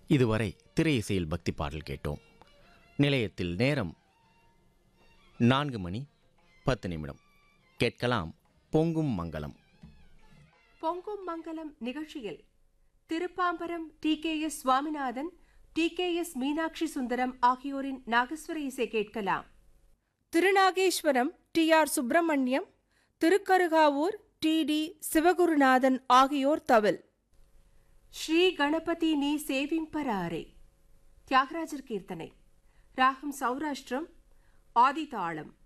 இதுவரை திரை இசையில் பக்தி பாடல் கேட்டோம் நிலையத்தில் நேரம் நான்கு மணி பத்து நிமிடம் கேட்கலாம் பொங்கும் மங்களம் பொங்கும் மங்கலம் நிகழ்ச்சியில் Thirupambaram T K S Swaminathan T K S Meenakshi Sundaram ஆகியோரின் நாகஸ்வர இசை கேட்கலாம் Thirunageswaram T R Subramaniam Thirukkarugavur T T Sivagurunathan ஆகியோர் தவில் ஸ்ரீ கணபதி நீ சேவிம்பராரே தியாகராஜர் கீர்த்தனை ராகம் சௌராஷ்டிரம் ஆதி தாளம்